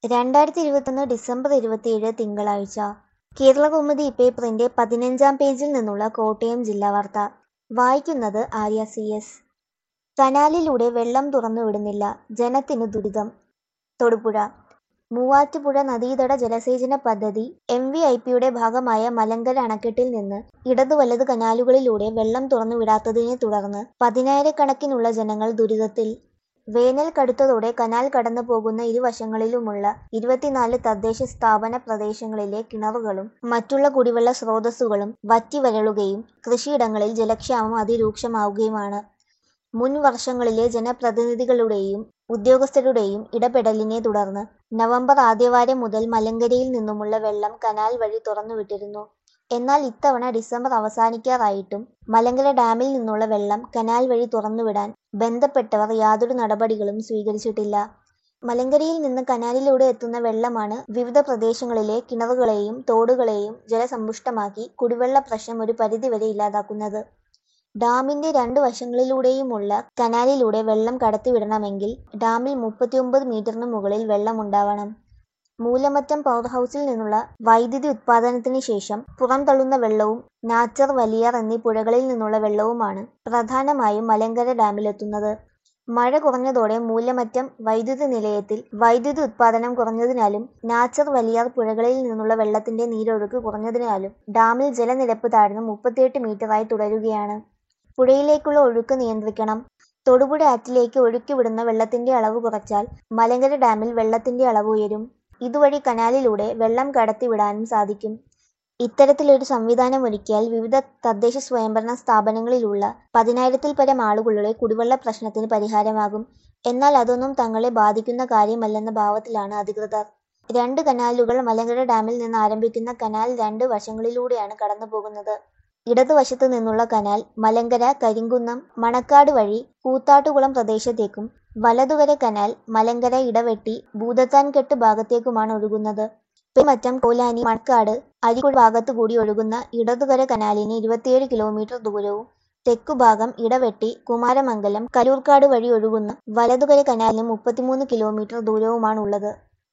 രണ്ടായിരത്തി ഇരുപത്തൊന്ന് ഡിസംബർ ഇരുപത്തിയേഴ് തിങ്കളാഴ്ച കേരളകൗമുദി പേപ്പറിന്റെ പതിനഞ്ചാം പേജിൽ നിന്നുള്ള കോട്ടയം ജില്ലാ വാർത്ത വായിക്കുന്നത് ആര്യ സി എസ് കനാലിലൂടെ വെള്ളം തുറന്നുവിടുന്നില്ല ജനത്തിന് ദുരിതം തൊടുപുഴ മൂവാറ്റുപുഴ നദീതട ജലസേചന പദ്ധതി എം വി ഐ പിയുടെ ഭാഗമായ മലങ്കര അണക്കെട്ടിൽ നിന്ന് ഇടതു വലത് കനാലുകളിലൂടെ വെള്ളം തുറന്നുവിടാത്തതിനെ തുടർന്ന് പതിനായിരക്കണക്കിനുള്ള ജനങ്ങൾ ദുരിതത്തിൽ വേനൽ കടുത്തതോടെ കനാൽ കടന്നു പോകുന്ന ഇരുവശങ്ങളിലുമുള്ള ഇരുപത്തിനാല് തദ്ദേശ സ്ഥാപന പ്രദേശങ്ങളിലെ കിണറുകളും മറ്റുള്ള കുടിവെള്ള സ്രോതസ്സുകളും വറ്റിവരളുകയും കൃഷിയിടങ്ങളിൽ ജലക്ഷാമം അതിരൂക്ഷമാവുകയുമാണ് മുൻ വർഷങ്ങളിലെ ജനപ്രതിനിധികളുടെയും ഉദ്യോഗസ്ഥരുടെയും ഇടപെടലിനെ തുടർന്ന് നവംബർ ആദ്യവാരം മുതൽ മലങ്കരയിൽ നിന്നുമുള്ള വെള്ളം കനാൽ വഴി തുറന്നുവിട്ടിരുന്നു എന്നാൽ ഇത്തവണ ഡിസംബർ അവസാനിക്കാറായിട്ടും മലങ്കര ഡാമിൽ നിന്നുള്ള വെള്ളം കനാൽ വഴി തുറന്നുവിടാൻ ബന്ധപ്പെട്ടവർ യാതൊരു നടപടികളും സ്വീകരിച്ചിട്ടില്ല മലങ്കരയിൽ നിന്ന് കനാലിലൂടെ എത്തുന്ന വെള്ളമാണ് വിവിധ പ്രദേശങ്ങളിലെ കിണറുകളെയും തോടുകളെയും ജലസമ്പുഷ്ടമാക്കി കുടിവെള്ള പ്രശ്നം ഒരു പരിധിവരെ ഇല്ലാതാക്കുന്നത് ഡാമിന്റെ രണ്ട് വശങ്ങളിലൂടെയുമുള്ള കനാലിലൂടെ വെള്ളം കടത്തിവിടണമെങ്കിൽ ഡാമിൽ മുപ്പത്തിയൊമ്പത് മീറ്ററിന് മുകളിൽ വെള്ളമുണ്ടാവണം മൂലമറ്റം പവർ ഹൗസിൽ നിന്നുള്ള വൈദ്യുതി ഉത്പാദനത്തിന് ശേഷം പുറംതള്ളുന്ന വെള്ളവും നാച്ചർ വലിയാർ എന്നീ പുഴകളിൽ നിന്നുള്ള വെള്ളവുമാണ് പ്രധാനമായും മലങ്കര ഡാമിലെത്തുന്നത് മഴ കുറഞ്ഞതോടെ മൂലമറ്റം വൈദ്യുതി നിലയത്തിൽ വൈദ്യുതി ഉത്പാദനം കുറഞ്ഞതിനാലും നാച്ചർ വലിയാർ പുഴകളിൽ നിന്നുള്ള വെള്ളത്തിന്റെ നീരൊഴുക്ക് കുറഞ്ഞതിനാലും ഡാമിൽ ജലനിരപ്പ് താഴ്ന്ന് മുപ്പത്തിയെട്ട് മീറ്ററായി തുടരുകയാണ് പുഴയിലേക്കുള്ള ഒഴുക്ക് നിയന്ത്രിക്കണം തൊടുപുഴ ആറ്റിലേക്ക് ഒഴുക്കിവിടുന്ന വെള്ളത്തിന്റെ അളവ് കുറച്ചാൽ മലങ്കര ഡാമിൽ വെള്ളത്തിന്റെ അളവ് ഉയരും ഇതുവഴി കനാലിലൂടെ വെള്ളം കടത്തിവിടാനും സാധിക്കും ഇത്തരത്തിലൊരു സംവിധാനം ഒരുക്കിയാൽ വിവിധ തദ്ദേശ സ്വയംഭരണ സ്ഥാപനങ്ങളിലുള്ള പതിനായിരത്തിൽ പരം ആളുകളുടെ കുടിവെള്ള പ്രശ്നത്തിന് പരിഹാരമാകും എന്നാൽ അതൊന്നും തങ്ങളെ ബാധിക്കുന്ന കാര്യമല്ലെന്ന ഭാവത്തിലാണ് അധികൃതർ രണ്ട് കനാലുകൾ മലങ്കര ഡാമിൽ നിന്ന് ആരംഭിക്കുന്ന കനാൽ രണ്ട് വശങ്ങളിലൂടെയാണ് കടന്നുപോകുന്നത് ഇടതുവശത്തു നിന്നുള്ള കനാൽ മലങ്കര കരിങ്കുന്നം മണക്കാട് വഴി കൂത്താട്ടുകുളം പ്രദേശത്തേക്കും വലതുകര കനാൽ മലങ്കര ഇടവെട്ടി ഭൂതത്താൻകെട്ട് ഭാഗത്തേക്കുമാണ് ഒഴുകുന്നത് പെരുമറ്റം കോലാനി മണക്കാട് അരിക്കുഴ ഭാഗത്തു കൂടി ഒഴുകുന്ന ഇടതുകര കനാലിന് ഇരുപത്തിയേഴ് കിലോമീറ്റർ ദൂരവും തെക്കുഭാഗം ഇടവെട്ടി കുമാരമംഗലം കലൂർക്കാട് വഴി ഒഴുകുന്ന വലതുകര കനാലിന് മുപ്പത്തിമൂന്ന് കിലോമീറ്റർ ദൂരവുമാണുള്ളത്